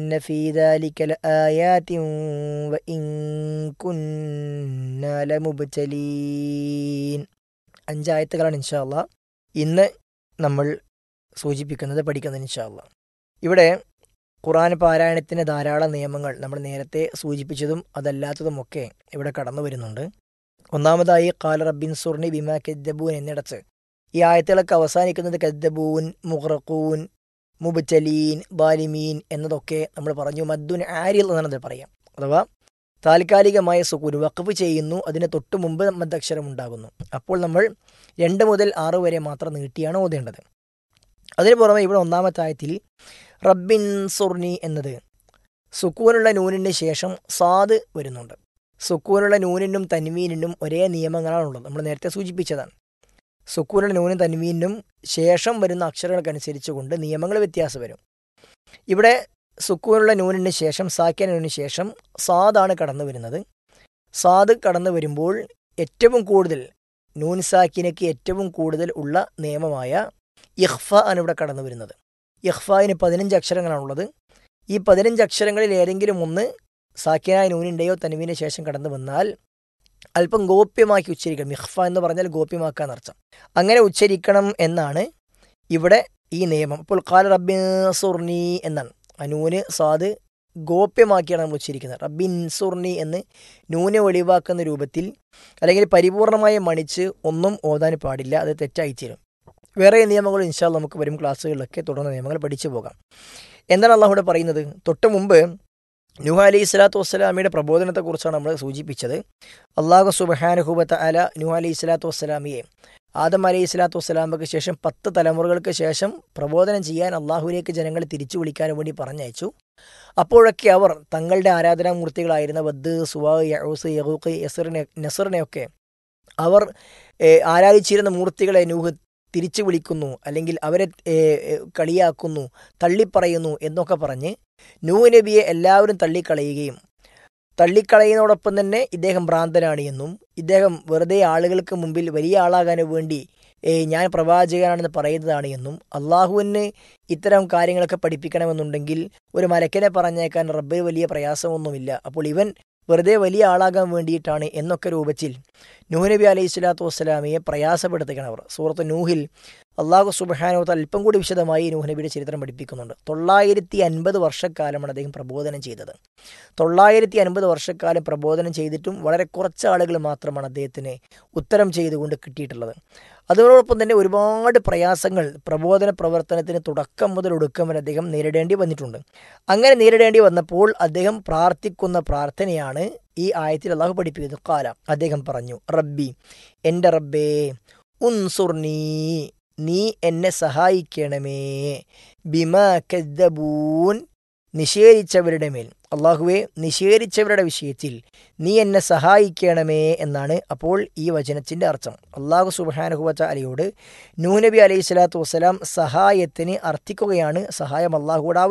إن في ذلك لآيات وإن كنا لمبتلين അഞ്ചായത്തുകളാണ് ഇൻഷാല്ല ഇന്ന് നമ്മൾ സൂചിപ്പിക്കുന്നത് പഠിക്കുന്നത് ഇൻഷാല്ല ഇവിടെ ഖുറാൻ പാരായണത്തിന് ധാരാളം നിയമങ്ങൾ നമ്മൾ നേരത്തെ സൂചിപ്പിച്ചതും അതല്ലാത്തതുമൊക്കെ ഇവിടെ കടന്നു വരുന്നുണ്ട് ഒന്നാമതായി കാല റബ്ബിൻ സുർണി ബിമ കെദ്ദബൂൻ എന്നിടത്ത് ഈ ആയത്തുകളൊക്കെ അവസാനിക്കുന്നത് കദ്ദബൂൻ മുഹ്റഖൂൻ മുബച്ചലീൻ ബാലിമീൻ എന്നതൊക്കെ നമ്മൾ പറഞ്ഞു മദ്ദുൻ ആരിൽ എന്നാണ് പറയാം അഥവാ താൽക്കാലികമായ സുക്കൂൻ വഖഫ് ചെയ്യുന്നു അതിന് തൊട്ട് മുമ്പ് മദ്ദക്ഷരം ഉണ്ടാകുന്നു അപ്പോൾ നമ്മൾ രണ്ട് മുതൽ ആറ് വരെ മാത്രം നീട്ടിയാണ് ഓതേണ്ടത് അതിന് പുറമെ ഇവിടെ ഒന്നാമത്തെ ആയത്തിൽ റബ്ബിൻ സുർണി എന്നത് സുക്കൂനുള്ള നൂനിന് ശേഷം സാദ് വരുന്നുണ്ട് സുക്കൂനുള്ള നൂനിനും തൻവീനിനും ഒരേ നിയമങ്ങളാണുള്ളത് നമ്മൾ നേരത്തെ സൂചിപ്പിച്ചതാണ് സുക്കൂനുള്ള നൂനും തൻവീനും ശേഷം വരുന്ന അക്ഷരങ്ങൾക്കനുസരിച്ച് കൊണ്ട് നിയമങ്ങൾ വ്യത്യാസം വരും ഇവിടെ സുക്കൂനുള്ള നൂനിന് ശേഷം സാക്കിയ നൂനിന് ശേഷം സാദാണ് കടന്നു വരുന്നത് സാദ് കടന്നു വരുമ്പോൾ ഏറ്റവും കൂടുതൽ നൂൻ സാക്കിനയ്ക്ക് ഏറ്റവും കൂടുതൽ ഉള്ള നിയമമായ ഇഹ്ഫ ആണ് ഇവിടെ കടന്നു വരുന്നത് ഇഹ്ഫായിന് പതിനഞ്ച് അക്ഷരങ്ങളാണുള്ളത് ഈ പതിനഞ്ച് അക്ഷരങ്ങളിൽ ഏതെങ്കിലും ഒന്ന് സാക്കിനായ നൂനിൻ്റെയോ തനുവിന് ശേഷം കടന്നു വന്നാൽ അല്പം ഗോപ്യമാക്കി ഉച്ചരിക്കണം ഇഹ്ഫ എന്ന് പറഞ്ഞാൽ ഗോപ്യമാക്കാൻ അർത്ഥം അങ്ങനെ ഉച്ചരിക്കണം എന്നാണ് ഇവിടെ ഈ നിയമം ഇപ്പോൾ കാല റബ്ബിൻ സുർണി എന്നാണ് ആ നൂന് സാദ് ഗോപ്യമാക്കിയാണ് നമ്മൾ ഉച്ചരിക്കുന്നത് റബ്ബിൻ സുർണി എന്ന് നൂനെ ഒഴിവാക്കുന്ന രൂപത്തിൽ അല്ലെങ്കിൽ പരിപൂർണമായി മണിച്ച് ഒന്നും ഓതാൻ പാടില്ല അത് തെറ്റായി തീരും വേറെ നിയമങ്ങൾ ഇൻഷാല് നമുക്ക് വരും ക്ലാസ്സുകളിലൊക്കെ തുടർന്ന നിയമങ്ങൾ പഠിച്ചു പോകാം എന്താണ് അള്ളാഹുടെ പറയുന്നത് തൊട്ട് മുമ്പ് നുഹ അലി ഇസ്ലാത്തു വസ്സലാമിയുടെ പ്രബോധനത്തെക്കുറിച്ചാണ് നമ്മൾ സൂചിപ്പിച്ചത് അള്ളാഹു സുബഹാനുഹൂബത്ത് അല നുഹ അലി ഇസ്ലാത്തു വസ്സലാമിയെ ആദം അലി ഇസ്ലാത്തു വസ്സലാമക്ക് ശേഷം പത്ത് തലമുറകൾക്ക് ശേഷം പ്രബോധനം ചെയ്യാൻ അള്ളാഹുവിലേക്ക് ജനങ്ങളെ തിരിച്ചു വിളിക്കാൻ വേണ്ടി പറഞ്ഞയച്ചു അപ്പോഴൊക്കെ അവർ തങ്ങളുടെ ആരാധനാമൂർത്തികളായിരുന്ന വദ് സുവാ യഹൂസ് യഹൂഖ് യസറിനെ നസറിനെയൊക്കെ അവർ ആരാധിച്ചിരുന്ന മൂർത്തികളെ നൂഹ് തിരിച്ചു വിളിക്കുന്നു അല്ലെങ്കിൽ അവരെ കളിയാക്കുന്നു തള്ളിപ്പറയുന്നു എന്നൊക്കെ പറഞ്ഞ് നൂ നബിയെ എല്ലാവരും തള്ളിക്കളയുകയും തള്ളിക്കളയുന്നതോടൊപ്പം തന്നെ ഇദ്ദേഹം ഭ്രാന്തനാണ് എന്നും ഇദ്ദേഹം വെറുതെ ആളുകൾക്ക് മുമ്പിൽ വലിയ ആളാകാൻ വേണ്ടി ഞാൻ പ്രവാചകനാണെന്ന് പറയുന്നതാണ് എന്നും അള്ളാഹുവിന് ഇത്തരം കാര്യങ്ങളൊക്കെ പഠിപ്പിക്കണമെന്നുണ്ടെങ്കിൽ ഒരു മലക്കനെ പറഞ്ഞേക്കാൻ റബ്ബിന് വലിയ പ്രയാസമൊന്നുമില്ല അപ്പോൾ ഇവൻ വെറുതെ വലിയ ആളാകാൻ വേണ്ടിയിട്ടാണ് എന്നൊക്കെ രൂപത്തിൽ നൂഹ് നബി അലൈഹി സ്വലാത്തു വസ്സലാമിയെ പ്രയാസപ്പെടുത്തുകയാണ് അവർ സൂറത്ത് നൂഹിൽ അള്ളാഹു സുബഹാനോത്ത് അല്പം കൂടി വിശദമായി നൂഹ് നബിയുടെ ചരിത്രം പഠിപ്പിക്കുന്നുണ്ട് തൊള്ളായിരത്തി അൻപത് വർഷക്കാലമാണ് അദ്ദേഹം പ്രബോധനം ചെയ്തത് തൊള്ളായിരത്തി അൻപത് വർഷക്കാലം പ്രബോധനം ചെയ്തിട്ടും വളരെ കുറച്ച് ആളുകൾ മാത്രമാണ് അദ്ദേഹത്തിന് ഉത്തരം ചെയ്തുകൊണ്ട് കിട്ടിയിട്ടുള്ളത് അതോടൊപ്പം തന്നെ ഒരുപാട് പ്രയാസങ്ങൾ പ്രബോധന പ്രവർത്തനത്തിന് തുടക്കം മുതൽ ഒടുക്കം വരെ അദ്ദേഹം നേരിടേണ്ടി വന്നിട്ടുണ്ട് അങ്ങനെ നേരിടേണ്ടി വന്നപ്പോൾ അദ്ദേഹം പ്രാർത്ഥിക്കുന്ന പ്രാർത്ഥനയാണ് ഈ ആയത്തിൽ അള്ളാഹു പഠിപ്പിക്കുന്നത് കാല അദ്ദേഹം പറഞ്ഞു റബ്ബി എൻ്റെ റബ്ബേ ഉൻസുർനീ നീ എന്നെ സഹായിക്കണമേ ബിമ കദ്ദബൂൻ നിഷേധിച്ചവരുടെ മേൽ അള്ളാഹുവെ നിഷേധിച്ചവരുടെ വിഷയത്തിൽ നീ എന്നെ സഹായിക്കണമേ എന്നാണ് അപ്പോൾ ഈ വചനത്തിൻ്റെ അർത്ഥം അള്ളാഹു സുബാനുഹുവച്ച അലിയോട് നൂനബി അലൈഹി സ്വലാത്തു വസ്സലാം സഹായത്തിന് അർത്ഥിക്കുകയാണ് സഹായം അള്ളാഹുവോട്